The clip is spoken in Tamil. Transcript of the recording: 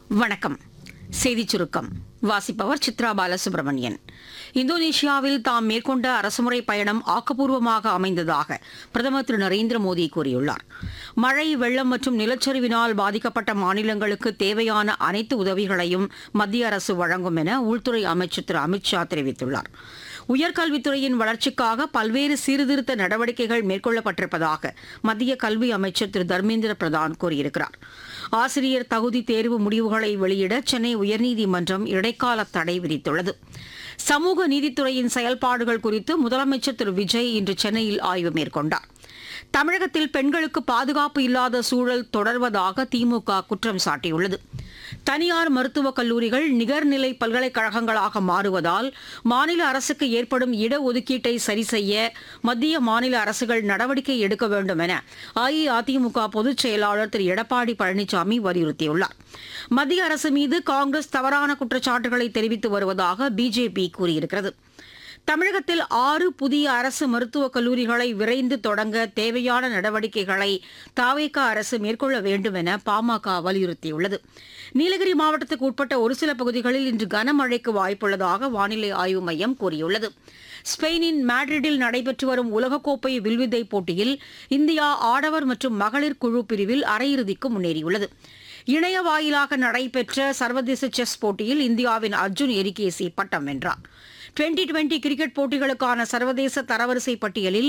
வணக்கம் செய்திச் சுருக்கம் வாசிப்பவர் சித்ரா பாலசுப்ரமணியன் இந்தோனேஷியாவில் தாம் மேற்கொண்ட அரசுமுறை பயணம் ஆக்கப்பூர்வமாக அமைந்ததாக பிரதமர் திரு நரேந்திர மோடி கூறியுள்ளார் மழை வெள்ளம் மற்றும் நிலச்சரிவினால் பாதிக்கப்பட்ட மாநிலங்களுக்கு தேவையான அனைத்து உதவிகளையும் மத்திய அரசு வழங்கும் என உள்துறை அமைச்சர் திரு அமித்ஷா தெரிவித்துள்ளார் உயர்கல்வித்துறையின் வளர்ச்சிக்காக பல்வேறு சீர்திருத்த நடவடிக்கைகள் மேற்கொள்ளப்பட்டிருப்பதாக மத்திய கல்வி அமைச்சர் திரு தர்மேந்திர பிரதான் கூறியிருக்கிறார் ஆசிரியர் தகுதி தேர்வு முடிவுகளை வெளியிட சென்னை உயர்நீதிமன்றம் இடைக்கால தடை விதித்துள்ளது சமூக நீதித்துறையின் செயல்பாடுகள் குறித்து முதலமைச்சர் திரு விஜய் இன்று சென்னையில் ஆய்வு மேற்கொண்டார் தமிழகத்தில் பெண்களுக்கு பாதுகாப்பு இல்லாத சூழல் தொடர்வதாக திமுக குற்றம் சாட்டியுள்ளது தனியார் மருத்துவக் கல்லூரிகள் நிகர்நிலை பல்கலைக்கழகங்களாக மாறுவதால் மாநில அரசுக்கு ஏற்படும் இடஒதுக்கீட்டை சரி செய்ய மத்திய மாநில அரசுகள் நடவடிக்கை எடுக்க வேண்டும் என அஇஅதிமுக பொதுச் செயலாளர் திரு எடப்பாடி பழனிசாமி வலியுறுத்தியுள்ளார் மத்திய அரசு மீது காங்கிரஸ் தவறான குற்றச்சாட்டுகளை தெரிவித்து வருவதாக பிஜேபி கூறியிருக்கிறது தமிழகத்தில் ஆறு புதிய அரசு மருத்துவக் கல்லூரிகளை விரைந்து தொடங்க தேவையான நடவடிக்கைகளை தாவேகா அரசு மேற்கொள்ள வேண்டும் என பாமக வலியுறுத்தியுள்ளது நீலகிரி மாவட்டத்துக்கு உட்பட்ட ஒரு சில பகுதிகளில் இன்று கனமழைக்கு வாய்ப்புள்ளதாக வானிலை ஆய்வு மையம் கூறியுள்ளது ஸ்பெயினின் மேட்ரிடில் நடைபெற்று வரும் உலகக்கோப்பை வில்வித்தை போட்டியில் இந்தியா ஆடவர் மற்றும் மகளிர் குழு பிரிவில் அரையிறுதிக்கு முன்னேறியுள்ளது இணைய வாயிலாக நடைபெற்ற சர்வதேச செஸ் போட்டியில் இந்தியாவின் அர்ஜுன் எரிகேசி பட்டம் வென்றார் டுவெண்டி டுவெண்டி கிரிக்கெட் போட்டிகளுக்கான சர்வதேச தரவரிசை பட்டியலில்